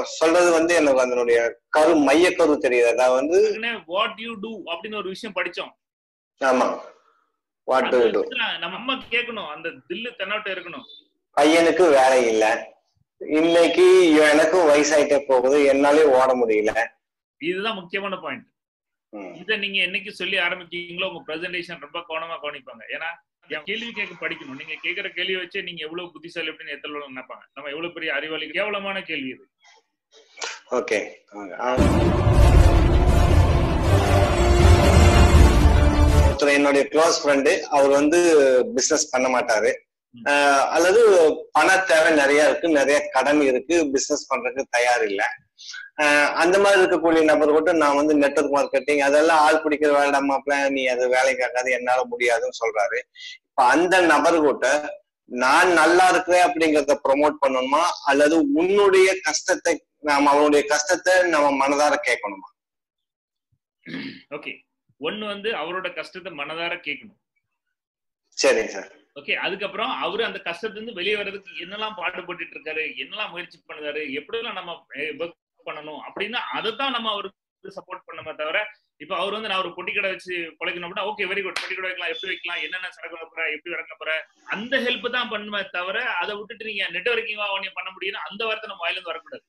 சொல்றது வந்து எனக்கு அதனுடைய கரு மைய கரு தெரியுது அதாவது வந்து வாட் யூ டூ அப்படின்னு ஒரு விஷயம் படிச்சோம் ஆமா வாட் டு அந்த டு இடத்துல நம்ம அம்மா கேட்கணும் அந்த தில்லு தென்னாட்டம் இருக்கணும் பையனுக்கு வேலை இல்ல இன்னைக்கு எனக்கும் வயசாயிட்டே போகுது என்னாலயும் ஓட முடியல இதுதான் முக்கியமான பாயிண்ட் ம். இதை நீங்க என்னைக்கு சொல்லி ஆரம்பிக்கீங்களோ உங்க பிரசன்டேஷன் ரொம்ப கவனமா கவனிப்பாங்க ஏன்னா என் கேள்வி கேட்க படிக்கணும் நீங்க கேட்கிற கேள்வி வச்சு நீங்க எவ்வளவு புத்திசாலி அப்படின்னு எத்தனை நினைப்பாங்க நம்ம எவ்வளவு பெரிய அறிவாளி கேவலமான கேள்வி இது ஓகே ஒருத்தர் என்னுடைய க்ளோஸ் ஃப்ரெண்டு அவர் வந்து பிசினஸ் பண்ண மாட்டாரு ஆஹ் அல்லது பண தேவை நிறைய இருக்கு நிறைய கடன் இருக்கு பிசினஸ் பண்றதுக்கு தயார் இல்ல ஆஹ் அந்த மாதிரி இருக்கக்கூடிய நபர் கூட நான் வந்து நெட்வொர்க் மார்க்கெட்டிங் அதெல்லாம் ஆள் பிடிக்கிற வேண்டாமாப்ல நீ அது வேலைக்கு ஆகாது என்னால முடியாதுன்னு சொல்றாரு இப்ப அந்த நபர் கூட நான் நல்லா இருக்கிறேன் அப்படிங்கறத ப்ரொமோட் பண்ணணுமா அல்லது உன்னுடைய கஷ்டத்தை நாம அவனுடைய கஷ்டத்தை நம்ம மனதார கேட்கணுமா ஓகே ஒண்ணு வந்து அவரோட கஷ்டத்தை மனதார கேட்கணும் சரிங்க சார் ஓகே அதுக்கப்புறம் அவரு அந்த கஷ்டத்துல இருந்து வெளியே வர்றதுக்கு என்னெல்லாம் பாடுபட்டுட்டு இருக்காரு என்னெல்லாம் முயற்சி பண்ணுறாரு எப்படிலாம் நம்ம ஒர்க் பண்ணணும் அப்படின்னா அதை தான் நம்ம அவருக்கு சப்போர்ட் பண்ணமே தவிர இப்ப அவர் வந்து நான் ஒரு பொட்டி கடை வச்சு பழக்கணும் அப்படின்னா ஓகே வெரி குட் பொட்டி கடை வைக்கலாம் எப்படி வைக்கலாம் என்னென்ன சரக்கு வைக்க போற எப்படி இறக்க போற அந்த ஹெல்ப் தான் பண்ணுமே தவிர அதை விட்டுட்டு நீங்க நெட்வொர்க்கிங்கா ஒண்ணு பண்ண முடியும்னா அந்த வார்த்தை நம்ம வாயிலிருந்து வரக்கூடாது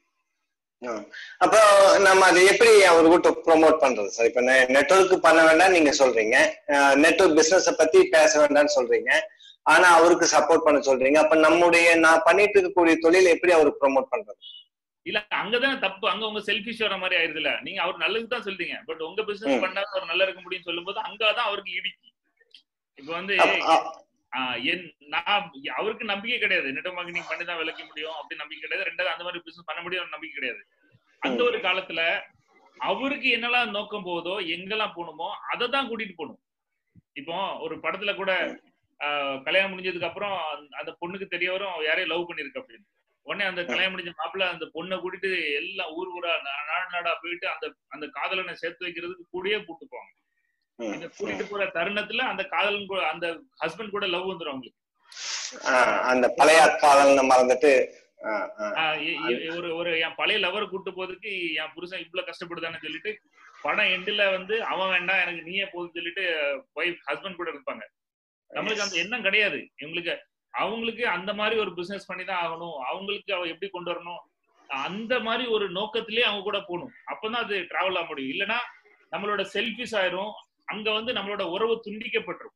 அப்போ நம்ம அதை எப்படி அவர்கிட்ட ப்ரோமோட் பண்றது சார் இப்ப நெட்ஒர்க் பண்ண வேண்டாம் நீங்க சொல்றீங்க நெட்ஒர்க் பிசினஸ் பத்தி பேச வேண்டாம்னு சொல்றீங்க ஆனா அவருக்கு சப்போர்ட் பண்ண சொல்றீங்க அப்ப நம்முடைய நான் பண்ணிட்டு இருக்கக்கூடிய தொழில் எப்படி அவருக்கு ப்ரோமோட் பண்றது இல்ல அங்கதான் தப்பு அங்க உங்க செல்ஃபிஷ் வர மாதிரி ஆயிருதுல நீங்க அவர் நல்லதுக்கு தான் சொல்றீங்க பட் உங்க பிசினஸ் ம். பண்ணா அவர் நல்லா இருக்க முடியும்னு சொல்லும்போது அங்கதான் அவருக்கு இடிக்கு இப்ப வந்து அப்ப- அ- ஆஹ் என் நான் அவருக்கு நம்பிக்கை கிடையாது நெட் மார்க்கெட்டிங் பண்ணி தான் விளைக்க முடியும் அப்படின்னு நம்பிக்கை கிடையாது ரெண்டாவது அந்த மாதிரி பிசினஸ் பண்ண முடியும் நம்பிக்கை கிடையாது அந்த ஒரு காலத்துல அவருக்கு என்னெல்லாம் நோக்கம் போகுதோ எங்கெல்லாம் போகணுமோ அதை தான் கூட்டிட்டு போகணும் இப்போ ஒரு படத்துல கூட ஆஹ் கல்யாணம் முடிஞ்சதுக்கு அப்புறம் அந்த- அந்த பொண்ணுக்கு தெரிய வரும் அவ யாரையும் லவ் பண்ணிருக்கு அப்படின்னு உடனே அந்த கல்யாணம் முடிஞ்ச மாப்பிள்ள அந்த பொண்ணை கூட்டிட்டு எல்லாம் ஊர் ஊரா நா- நாடு நாடா போயிட்டு அந்த அந்த காதலனை சேர்த்து வைக்கிறதுக்கு கூடயே கூட்டு போவாங்க ம், இந்த கூட்டிட்டு போற தருணத்துல அந்த காதலன் கூட அந்த ஹஸ்பண்ட் கூட லவ் வந்துரும் அவங்களுக்கு ஆ, அந்த பழைய காதல்னு மறந்துட்டு ஆ, ஆ. ஆஹ் எ- எ- ஒரு ஒரு என் பழைய லவர் கூட்டு போறதுக்கு என் புருஷன் இவ்வளவு கஷ்டப்படுதான்னு சொல்லிட்டு படம் எண்டுல வந்து அவன் வேண்டாம் எனக்கு நீயே போதுன்னு சொல்லிட்டு ஒய்ஃப் ஹஸ்பண்ட் கூட இருப்பாங்க நம்மளுக்கு அந்த எண்ணம் கிடையாது இவங்களுக்கு அவங்களுக்கு அந்த மாதிரி ஒரு பிசினஸ் பண்ணி தான் ஆகணும் அவங்களுக்கு அவ எப்படி கொண்டு வரணும் அந்த மாதிரி ஒரு நோக்கத்திலே அவங்க கூட போகணும் அப்பதான் அது டிராவல் ஆக முடியும் இல்லைன்னா நம்மளோட செல்ஃபிஸ் ஆயிரும் அங்க வந்து நம்மளோட உறவு துண்டிக்கப்பட்டிருக்கும்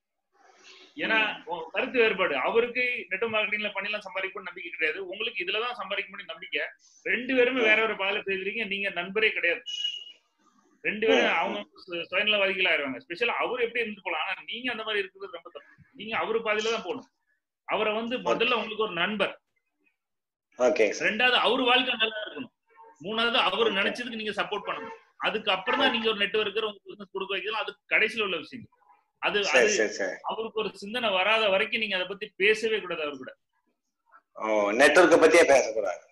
ஏன்னா உ- கருத்து வேறுபாடு அவருக்கு நெட் மார்க்கெட்டிங்ல பண்ணிலாம் சம்பாதிக்கணும் நம்பிக்கை கிடையாது உங்களுக்கு இதுலதான் சம்பாதிக்க முடியும் நம்பிக்கை ரெண்டு பேருமே வேற ஒரு பாதையில பேசுறீங்க நீங்க நண்பரே கிடையாது ரெண்டு பேரும் அவங்க சு- சுயநலவாதிகள் ஆயிருவாங்க ஸ்பெஷலா அவர் எப்படி இருந்து போலாம் ஆனா நீங்க அந்த மாதிரி இருக்கிறது ரொம்ப தப்பு நீங்க அவரு பாதையில தான் போகணும் அவரை வந்து முதல்ல உங்களுக்கு ஒரு நண்பர் ஓகே சார் ரெண்டாவது அவர் வாழ்க்கை நல்லா இருக்கணும் மூணாவது அவர் நினைச்சதுக்கு நீங்க சப்போர்ட் பண்ணணும் அதுக்கு அப்புறம் தான் நீங்க ஒரு நெட்ஒர்க்கர் உங்க பிசினஸ் கொடுக்க வைக்கலாம் அது கடைசியில உள்ள விஷயம் அது சரி அது சரி சரி அவருக்கு ஒரு சிந்தனை வராத வரைக்கும் நீங்க அதை பத்தி பேசவே கூடாது அவர் கூட ஓ நெட்ஒர்க்கை பத்தியே பேசக்கூடாது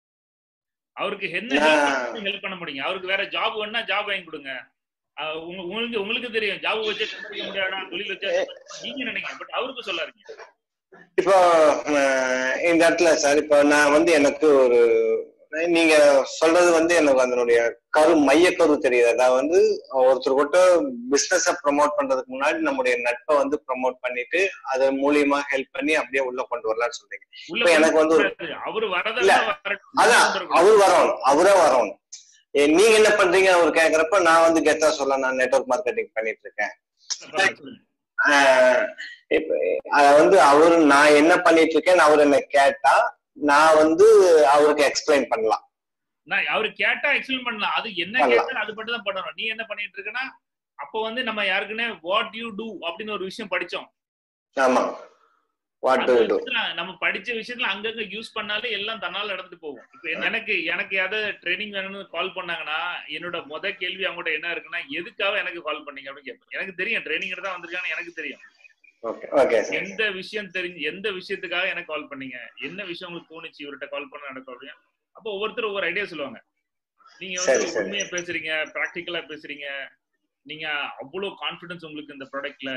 அவருக்கு என்ன நான்- ஹெல்ப் பண்ண முடியுங்க அவருக்கு வேற ஜாப் வேணா ஜாப் வாங்கி கொடுங்க அஹ் உங்க- உங்களுக்கு உங்களுக்கு தெரியும் ஜாப் வச்சே சம்பாதிக்க முடியாதா தொழில் வச்சா சம்பாதிக்க- நீங்க நினைக்கிறீங்க பட் அவருக்கு சொல்லாருங்க இப்போ அஹ், இந்த இடத்துல சார் இப்போ நான் வந்து எனக்கு ஒரு நீங்க சொல்றது வந்து எனக்கு அதனுடைய கரு மைய கரு தெரியுது அதாவது வந்து ஒருத்தர் கூட பிசினஸ ப்ரமோட் பண்றதுக்கு முன்னாடி நம்முடைய நட்பை வந்து ப்ரமோட் பண்ணிட்டு அது மூலியமா ஹெல்ப் பண்ணி அப்படியே உள்ள கொண்டு வரலாம்னு சொல்றீங்க உள்ள இப்ப எனக்கு வந்து ஒரு- கூடாது. அவரு இல்ல, வரதான் வரட்டும். அதான் வரட்டும். அவர் வரணும் அவரே வரணும் ஏ, நீங்க என்ன பண்றீங்க அவர் கேக்குறப்ப நான் வந்து கெத்தா சொல்ல நான் நெட்வொர்க் மார்க்கெட்டிங் பண்ணிட்டு இருக்கேன் சொல்லுங்க. ஆஹ் இப்ப அத வந்து அவரு நான் என்ன பண்ணிட்டு இருக்கேன்னு அவர் என்ன கேட்டா நான் வந்து அவருக்கு எக்ஸ்பிளைன் பண்ணலாம் நான் அவரு கேட்டா எக்ஸ்பிளைன் பண்ணலாம் அது என்ன பண்ணலாம். கேட்டா அது மட்டும் தான் பண்ணணும் நீ என்ன பண்ணிட்டு இருக்கனா அப்ப வந்து நம்ம யாருக்குன்னே வாட் யூ டூ அப்படின்னு ஒரு விஷயம் படிச்சோம் ஆமா வாட் அந்த டு டு விஷயத்துல நம்ம படிச்ச விஷயத்துல அங்கங்க யூஸ் பண்ணாலே எல்லாம் தன்னால நடந்துட்டு போகும் இப்ப என்ன- எனக்கு எனக்கு யாராவது ட்ரைனிங் வேணும்னு கால் பண்ணாங்கன்னா என்னோட முத கேள்வி அவங்ககிட்ட என்ன இருக்குன்னா எதுக்காக எனக்கு கால் பண்ணீங்க அப்படின்னு கேட்பேன் எனக்கு தெரியும் ட்ரைனிங் தான் வந்திருக்கான்னு எனக்கு தெரியும் ஓகே ஓகே சார் எந்த விஷயம் தெரிஞ்சு எந்த விஷயத்துக்காக எனக்கு கால் பண்ணீங்க என்ன விஷயம் உங்களுக்கு தோணுச்சு இவர்கிட்ட கால் பண்ண நடக்கும் அப்படின்னு அப்போ ஒவ்வொருத்தர் ஒவ்வொரு ஐடியா சொல்லுவாங்க நீங்க சரி, வந்து சரி. உண்மையா பேசுறீங்க பிராக்டிக்கலா பேசுறீங்க நீங்க அவ்வளவு கான்பிடன்ஸ் உங்களுக்கு இந்த ப்ராடக்ட்ல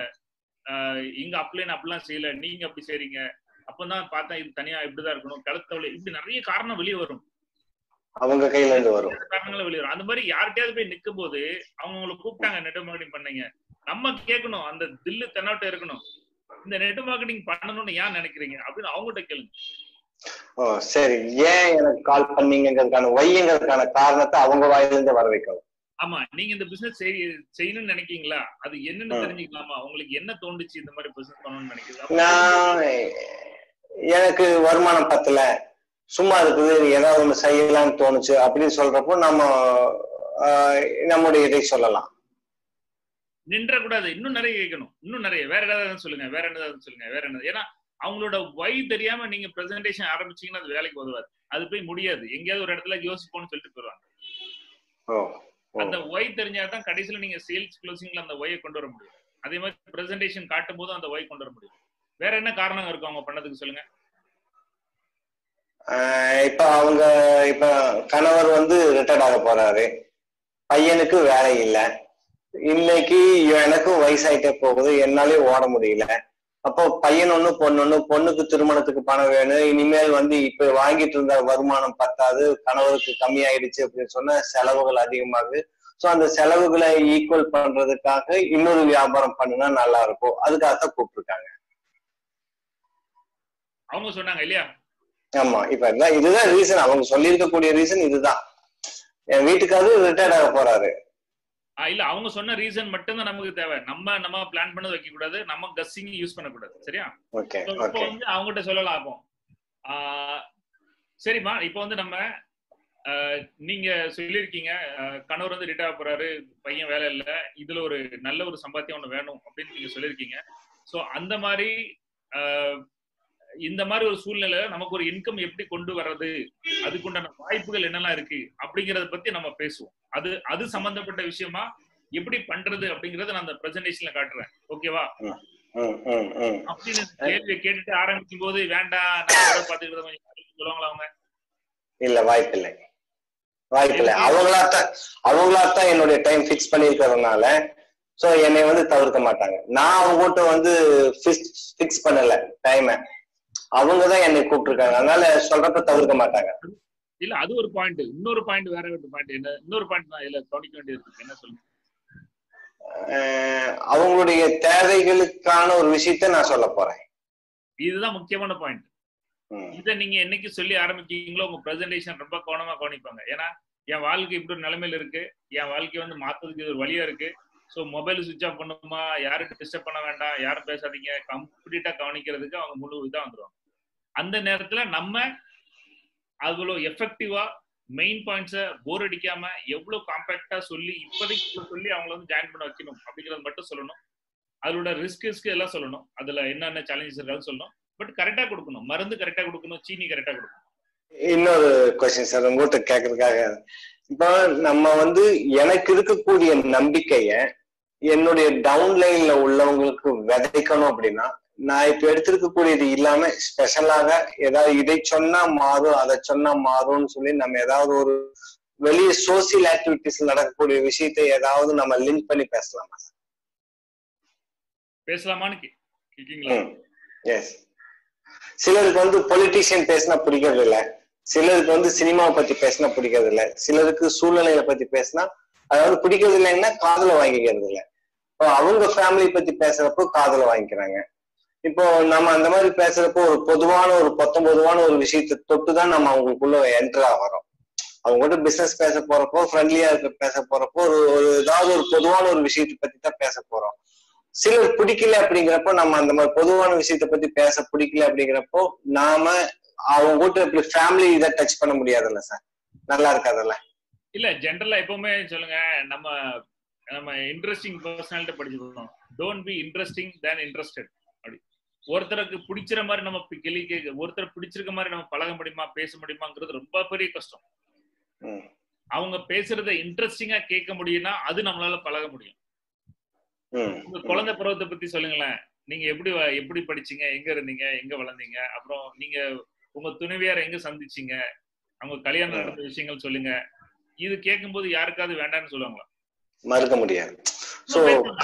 இங்க அப்ளைன் அப்படிலாம் செய்யல நீங்க அப்படி செய்றீங்க அப்பதான் பார்த்தா இது தனியா இப்படிதான் இருக்கணும் கழுத்தவளை இப்படி நிறைய காரணம் வெளியே வரும் அவங்க கையில இருந்து வரும் காரணங்களும் வெளியே வரும் அந்த மாதிரி யார்கிட்டயாவது போய் நிக்கும் போது அவங்க உங்களை கூப்பிட்டாங்க நெட் மார்க்கெட்டிங் பண்ணீங்க நம்ம கேட்கணும் அந்த தில்லு தென்னாட்டம் இருக்கணும் இந்த நெட் மார்க்கெட்டிங் பண்ணணும்னு ஏன் நினைக்கிறீங்க அப்படின்னு அவங்ககிட்ட கேளுங்க ஓ சரி ஏன் எனக்கு கால் பண்ணீங்கிறதுக்கான ஒய்ங்கிறதுக்கான காரணத்தை அவங்க வாயிலிருந்து வர வைக்கணும் ஆமா நீங்க இந்த பிசினஸ் செய்யணும்னு நினைக்கீங்களா அது என்னன்னு ம். தெரிஞ்சுக்கலாமா உங்களுக்கு என்ன தோணுச்சு இந்த மாதிரி பிசினஸ் பண்ணணும்னு நினைக்கிறது அப்ப நான் எனக்கு வருமானம் பத்தல சும்மா இருக்குது ஏதாவது ஒண்ணு செய்யலாம்னு தோணுச்சு அப்படின்னு சொல்றப்போ நம்ம ஆஹ், நம்முடைய இதை சொல்லலாம் நின்ற கூடாது இன்னும் நிறைய கேட்கணும் இன்னும் நிறைய வேற ஏதாவது சொல்லுங்க வேற என்னதாவது சொல்லுங்க வேற என்ன ஏன்னா அவங்களோட வை தெரியாம நீங்க பிரசன்டேஷன் ஆரம்பிச்சீங்கன்னா அது வேலைக்கு உதவாது அது போய் முடியாது எங்கேயாவது ஒரு இடத்துல யோசிப்போம்னு சொல்லிட்டு போயிடுவாங்க ஓ ஓ. அந்த ஒய் தெரிஞ்சாதான் கடைசியில நீங்க சேல்ஸ் க்ளோசிங்ல அந்த ஒயை கொண்டு வர முடியும் அதே மாதிரி பிரசன்டேஷன் காட்டும் போதும் அந்த ஒய் கொண்டு வர முடியும் வேற என்ன காரணம் இருக்கும் அவங்க பண்ணதுக்கு சொல்லுங்க ஆஹ், இப்ப அவங்க இப்ப கணவர் வந்து ரிட்டையர்ட் ஆக போறாரு பையனுக்கு வேலை இல்ல இன்னைக்கு எனக்கும் வயசாயிட்டே போகுது என்னாலயும் ஓட முடியல அப்போ பையன் ஒண்ணு பொண்ணு ஒண்ணு பொண்ணுக்கு திருமணத்துக்கு பணம் வேணும் இனிமேல் வந்து இப்ப வாங்கிட்டு இருந்த வருமானம் பத்தாது கணவருக்கு கம்மியாயிடுச்சு அப்படின்னு சொன்னா செலவுகள் அதிகமாகுது சோ அந்த செலவுகளை ஈக்குவல் பண்றதுக்காக இன்னொரு வியாபாரம் பண்ணுனா நல்லா இருக்கும் அதுக்காகத்தான் கூப்பிட்டுருக்காங்க அவங்க சொன்னாங்க இல்லையா ஆமா இப்ப இதான் இதுதான் ரீசன் அவங்க சொல்லியிருக்கக்கூடிய ரீசன் இதுதான் என் வீட்டுக்காரரு ரிட்டையர்ட் ஆக போறாரு ஆ, இல்ல அவங்க சொன்ன ரீசன் மட்டும்தான் நமக்கு தேவை நம்ம நம்ம பிளான் பண்ணது வைக்க கூடாது நம்ம கஸ்ஸிங் யூஸ் பண்ணக்கூடாது சரியா ஓகே So, இப்போ ஓகே வந்து அவங்ககிட்ட சொல்லலாம் அப்போ ஆஹ் சரிம்மா இப்போ வந்து நம்ம ஆஹ் நீங்க சொல்லியிருக்கீங்க ஆஹ் கணவர் வந்து ரிட்டையர் போறாரு பையன் வேலை இல்ல இதுல ஒரு நல்ல ஒரு சம்பாத்தியம் ஒண்ணு வேணும் அப்படின்னு நீங்க சொல்லியிருக்கீங்க சோ அந்த மாதிரி ஆஹ் இந்த மாதிரி ஒரு சூழ்நிலை நமக்கு ஒரு இன்கம் எப்படி கொண்டு வர்றது அதுக்குண்டான வாய்ப்புகள் என்னெல்லாம் இருக்கு அப்படிங்கறத பத்தி நம்ம பேசுவோம் அது அது சம்பந்தப்பட்ட விஷயமா எப்படி பண்றது அப்படிங்கறத நான் அந்த பிரசன்டேஷன்ல காட்டுறேன் ஓகேவா ம் ம் ம் அப்படின்னு கேள்வியை கேட்டுட்டு ஆரம்பிக்கும் போது வேண்டாம் நான் கூட பாத்துக்கிறத கொஞ்சம் சொல்லுவாங்களா அவங்க இல்ல வாய்ப்பில்லை வாய்ப்பில்லை அவங்களாத்தான் அவங்களாத்தான் என்னுடைய டைம் ஃபிக்ஸ் பண்ணிருக்கிறதுனால சோ என்னை வந்து தவிர்க்க மாட்டாங்க நான் அவங்ககிட்ட வந்து ஃபிக்ஸ் பண்ணல டைமை அவங்க தான் என்னை கூப்பிட்டுருக்காங்க அதனால சொல்றப்ப தவிர்க்க மாட்டாங்க இல்ல அது ஒரு பாயிண்ட் இன்னொரு பாயிண்ட் வேற ஒரு பாயிண்ட் என்ன இன்னொரு பாயிண்ட் நான் இதுல கவனிக்க வேண்டியது இருக்கு என்ன சொல்லுங்க அஹ் அவங்களுடைய தேவைகளுக்கான ஒரு விஷயத்த நான் சொல்ல போறேன் இதுதான் முக்கியமான பாயிண்ட் ம், இதை நீங்க என்னைக்கு சொல்லி ஆரம்பிக்கீங்களோ உங்க பிரசன்டேஷன் ரொம்ப கவனமா கவனிப்பாங்க ஏன்னா என் வாழ்க்கை இப்படி ஒரு நிலைமையில இருக்கு என் வாழ்க்கையை வந்து மாத்துறதுக்கு இது ஒரு வழியா இருக்கு ஸோ மொபைல் சுவிட்ச் ஆஃப் பண்ணுமா யாரும் டிஸ்டர்ப் பண்ண வேண்டாம் யாரும் பேசாதீங்க கம்ப்ளீட்டா கவனிக்கிறதுக்கு அவங்க முழு இதா வந்துருவாங்க அந்த நேரத்துல நம்ம அவ்வளோ எஃபெக்டிவா மெயின் பாயிண்ட்ஸை போர் அடிக்காம எவ்வளவு காம்பாக்டா சொல்லி இப்போதைக்கு இவ்வளவு சொல்லி அவங்கள வந்து ஜாயின் பண்ண வைக்கணும் அப்படிங்கறது மட்டும் சொல்லணும் அதோட ரிஸ்க் ரிஸ்க் எல்லாம் சொல்லணும் அதுல என்னென்ன சேலஞ்சஸ் இருக்காது சொல்லணும் பட் கரெக்டா கொடுக்கணும் மருந்து கரெக்டா கொடுக்கணும் சீனி கரெக்டா கொடுக்கணும் இன்னொரு கொஸ்டின் சார் உங்ககிட்ட கேட்கறதுக்காக இப்போ நம்ம வந்து எனக்கு இருக்கக்கூடிய நம்பிக்கைய என்னுடைய டவுன்லைன்ல உள்ளவங்களுக்கு விதைக்கணும் அப்படின்னா நான் இப்ப எடுத்திருக்கக்கூடியது இல்லாம ஸ்பெஷலாக ஏதாவது இதை சொன்னா மாறும் அதை சொன்னா மாறும்னு சொல்லி நம்ம ஏதாவது ஒரு வெளியே சோசியல் ஆக்டிவிட்டிஸ் நடக்கக்கூடிய விஷயத்தை ஏதாவது நம்ம லிங்க் பண்ணி பேசலாமா பேசலாமான்னு கே- கேக்கீங்களா எஸ் சிலருக்கு வந்து பொலிட்டிஷியன் பேசினா பிடிக்கிறது இல்ல சிலருக்கு வந்து சினிமாவை பத்தி பேசினா பிடிக்கிறது இல்ல சிலருக்கு சூழ்நிலைகளை பத்தி பேசினா அதாவது பிடிக்கிறது இல்லைன்னா காதுல வாங்கிக்கிறது இல்ல இப்போ அவங்க ஃபேமிலி பத்தி பேசுறப்போ காதுல வாங்கிக்கிறாங்க இப்போ நம்ம அந்த மாதிரி பேசுறப்போ ஒரு பொதுவான ஒரு பொத்தம்பொதுவான ஒரு விஷயத்தை தொட்டு தான் நம்ம அவங்களுக்குள்ள என்டர் ஆகிறோம் அவங்க கூட பிசினஸ் பேச போறப்போ ஃப்ரெண்ட்லியா இருக்க பேச போறப்போ ஒரு ஒரு ஏதாவது ஒரு பொதுவான ஒரு விஷயத்தை பத்தி தான் பேச போறோம் சிலர் பிடிக்கல அப்படிங்கிறப்போ நம்ம அந்த மாதிரி பொதுவான விஷயத்த பத்தி பேச பிடிக்கல அப்படிங்கிறப்போ நாம அவங்க கூட இப்படி ஃபேமிலி இதை டச் பண்ண முடியாதுல்ல சார் நல்லா இருக்காதுல்ல இல்ல ஜென்ரலா எப்பவுமே சொல்லுங்க நம்ம நம்ம இன்ட்ரெஸ்டிங் பர்சனாலிட்டி படிச்சுக்கணும் don't be interesting than interested அப்படி ஒருத்தருக்கு பிடிச்சிற மாதிரி நம்ம பி- கேள்வி கேட்க ஒருத்தர் பிடிச்சிருக்க மாதிரி நம்ம பழக முடியுமா பேச முடியுமாங்கிறது ரொம்ப பெரிய கஷ்டம் ம், அவங்க பேசுறத இன்ட்ரெஸ்டிங்கா கேட்க முடியும்னா அது நம்மளால பழக முடியும் ம், உங்க குழந்தை பருவத்தை பத்தி சொல்லுங்களேன் நீங்க எப்படி வ- எப்படி படிச்சீங்க எங்க இருந்தீங்க எங்க வளர்ந்தீங்க அப்புறம் நீங்க உங்க துணைவியார் எங்க சந்திச்சீங்க அவங்க கல்யாணம் நடந்த விஷயங்கள் சொல்லுங்க இது கேட்கும்போது யாருக்காவது வேண்டாம்னு சொல்லுவாங்களா மறுக்க முடியாது சோ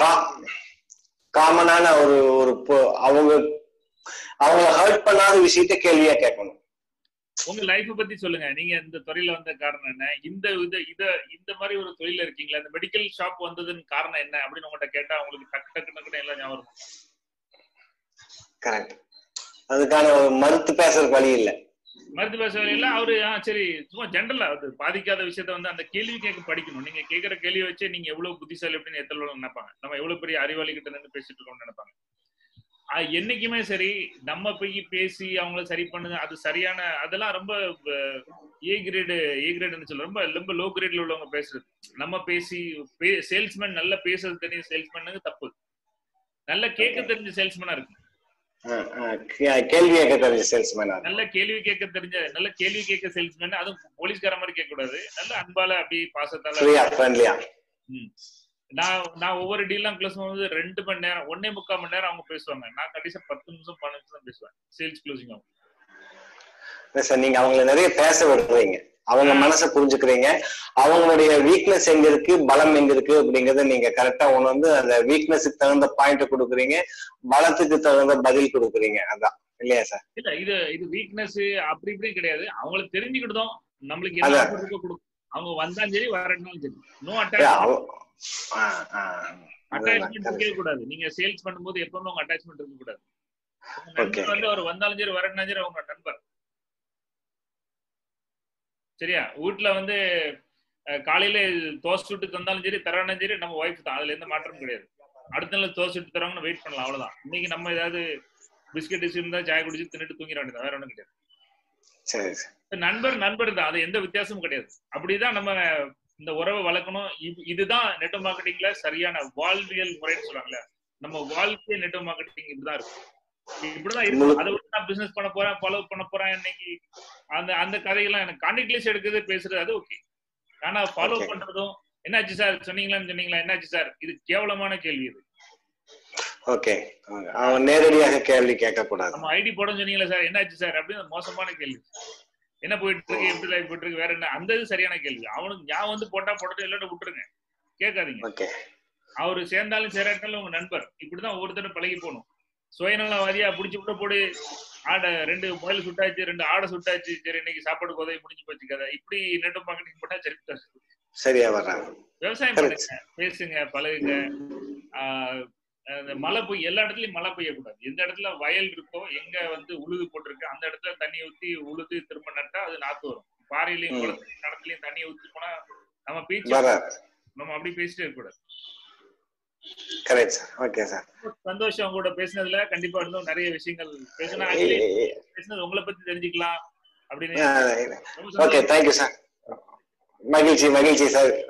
காமனான ஒரு ஒரு பொ- அவங்க அவங்கள ஹர்ட் பண்ணாத விஷயத்த கேள்வியா கேட்கணும் உங்க லைஃப் பத்தி சொல்லுங்க நீங்க இந்த துறையில வந்த காரணம் என்ன இந்த இது இத இந்த மாதிரி ஒரு தொழில இருக்கீங்களா இந்த மெடிக்கல் ஷாப் வந்ததுன்னு காரணம் என்ன அப்படின்னு உங்கள்கிட்ட கேட்டா உங்களுக்கு டக்கு டக்கு டக்குன்னு எல்லாம் ஞாபகம் இருக்கும். கரெக்ட் அதுக்கான ஒரு மறுத்து பேசுறதுக்கு வழி இல்ல மருத்துவ சேவையில அவரு ஆ சரி சும்மா ஜென்ரலா அது பாதிக்காத விஷயத்த வந்து அந்த கேள்வி கேட்க படிக்கணும் நீங்க கேட்கிற கேள்வி வச்சு நீங்க எவ்வளவு புத்திசாலி அப்படின்னு எத்தனை பேர் நினைப்பாங்க நம்ம எவ்வளவு பெரிய அறிவாளி கிட்ட நின்று பேசிட்டு இருக்கோம்னு நினைப்பாங்க ஆ, என்னைக்குமே சரி நம்ம போய் பேசி அவங்கள சரி பண்ணுங்க அது சரியான அதெல்லாம் ரொம்ப ஏ கிரேடு ஏ கிரேடுன்னு சொல்ல ரொம்ப ரொம்ப லோ கிரேட்ல உள்ளவங்க பேசுறது நம்ம பேசி சேல்ஸ்மேன் நல்லா பேசுறது தெரிஞ்ச சேல்ஸ்மேனுக்கு தப்பு நல்ல கேட்க தெரிஞ்ச சேல்ஸ்மேனா இருக்கு அஹ் அஹ் கே- கேள்வி கேட்க தெரிஞ்ச சேல்ஸ்மேனா நல்ல கேள்வி கேட்க தெரிஞ்ச நல்ல கேள்வி கேட்க சேல்ஸ்மேன் அதுவும் போலீஸ்கார மாதிரி கேட்க கூடாது நல்ல அன்பால அப்படி பாசத்தால ஃப்ரீயா ஃப்ரெண்ட்லியா நான் நான் ஒவ்வொரு டீலாம் க்ளோஸ் பண்ணும்போது ரெண்டு மணி நேரம் ஒன்னே முக்கால் மணி நேரம் அவங்க பேசுவாங்க நான் கடைசியா பத்து நிமிஷம் பன்னெண்டு நிமிஷம் தான் பேசுவேன் சேல்ஸ் க்ளோசிங் ஆகும் சார் நீங்க அவங்கள நிறைய பேச விடுறீங்க அவங்க மனசை புரிஞ்சுக்கிறீங்க அவங்களுடைய வீக்னஸ் எங்க இருக்கு பலம் எங்க இருக்கு அப்படிங்கறத நீங்க கரெக்டா உணர்ந்து அந்த வீக்னஸுக்கு தகுந்த பாயிண்ட் கொடுக்குறீங்க பலத்துக்கு தகுந்த பதில் கொடுக்குறீங்க அதான் இல்லையா சார் இல்ல இது இது வீக்னஸ் அப்படி இப்படி கிடையாது அவங்களுக்கு தெரிஞ்சுக்கிட்டதும் நம்மளுக்கு என்ன அதான். offer இருக்கோ கொடுக்கும் அவங்க வந்தாலும் சரி வரட்டும் சரி நோ ஏ, அட்டாச் அவ- ஆ, ஆ. அதுதான் அட்டாச்மெண்ட் correct. இருக்கவே கூடாது நீங்க சேல்ஸ் பண்ணும்போது எப்பவுமே உங்க அட்டாச்மெண்ட் இருக்க கூடாது உங்க Okay. நண்பர் வந்து அவர் வந்தாலும் சரி வரட்டும் சரி அவங்க நண்பர் சரியா வீட்டுல வந்து அஹ், காலையில தோசை சுட்டு தந்தாலும் சரி தரானும் சரி நம்ம ஒய்ஃப் தான் அதுல எந்த மாற்றமும் கிடையாது அடுத்த நாள் தோசை சுட்டு தராங்கன்னு வெயிட் பண்ணலாம் அவ்வளவுதான் இன்னைக்கு நம்ம ஏதாவது பிஸ்கட் இருந்தா சாய் குடிச்சு தின்னுட்டு தூங்கிட வேண்டியது வேற ஒண்ணும் கிடையாது சரி சரி. நண்பர் நண்பர் தான் அது எந்த வித்தியாசமும் கிடையாது அப்படிதான் நம்ம இந்த உறவை வளர்க்கணும் இது- இதுதான் நெட் மார்க்கெட்டிங்ல சரியான வாழ்வியல் முறைன்னு சொல்றாங்கல்ல நம்ம வாழ்க்கை நெட் மார்க்கெட்டிங் இப்படிதான் இருக்கும் இப்படிதான் இருக்கும் அதை விட்டு நான் பிசினஸ் பண்ண போறேன் ஃபாலோ பண்ண போறேன் இன்னைக்கு அந்த அந்த கதையெல்லாம் எனக்கு கான்டாக்ட் லிஸ்ட் எடுக்கிறது பேசுறது அது ஓகே ஆனா ஃபாலோ Okay. பண்றதும் என்னாச்சு சார் சொன்னீங்களான்னு சொன்னீங்களா என்னாச்சு சார் இது கேவலமான கேள்வி இது ஓகே அவன் நேரடியாக கேள்வி கேட்க கூடாது நம்ம ஐடி போட சொன்னீங்களா சார் என்னாச்சு சார் அப்படின்னு மோசமான கேள்வி என்ன போயிட்டு இருக்கு எப்படி லைஃப் போயிட்டு இருக்கு வேற என்ன அந்த இது சரியான கேள்வி அவனுக்கு ஞாபகம் வந்து போட்டா போட்டு இல்லாட்ட விட்டுருங்க கேட்காதீங்க ஓகே அவரு சேர்ந்தாலும் சேராட்டாலும் உங்க நண்பர் இப்படிதான் ஒவ்வொருத்தரும் பழகி போகணும் சுயநலவாதியா புடிச்சு விட்டு போடு ஆடை ரெண்டு முயல் சுட்டாச்சு ரெண்டு ஆடை சுட்டாச்சு சரி இன்னைக்கு சாப்பாடு உதவி முடிஞ்சு போச்சு கதை இப்படி நெட் மார்க்கெட்டிங் பண்ணா சரி வராது. சரியா வர்றாங்க விவசாயம் Correct. பண்ணுங்க பேசுங்க பழகுங்க ஆஹ் அந்த மழை பெய் எல்லா இடத்துலயும் மழை பெய்யக்கூடாது எந்த இடத்துல வயல் இருக்கோ எங்க வந்து உழுது போட்டிருக்கு அந்த இடத்துல தண்ணி ஊத்தி உழுது திரும்ப நட்டா அது நாத்து வரும் பாறையிலயும் ம். குளத்துலயும் கடத்துலயும் தண்ணி ஊத்தி போனா நம்ம பேச்சு வர்றாரு நம்ம அப்படி பேசிட்டே இருக்கக்கூடாது கரெக்ட் சார் ஓகே சார் சந்தோஷம் உங்க கூட பேசினதுல கண்டிப்பா இன்னும் நிறைய விஷயங்கள் பேசணும் Actually, பேசினது உங்களை பத்தி தெரிஞ்சுக்கலாம் அப்படின்னு ரொம்ப ஓகே சந்தோஷம். தேங்க்யூ சார் மகிழ்ச்சி மகிழ்ச்சி சார்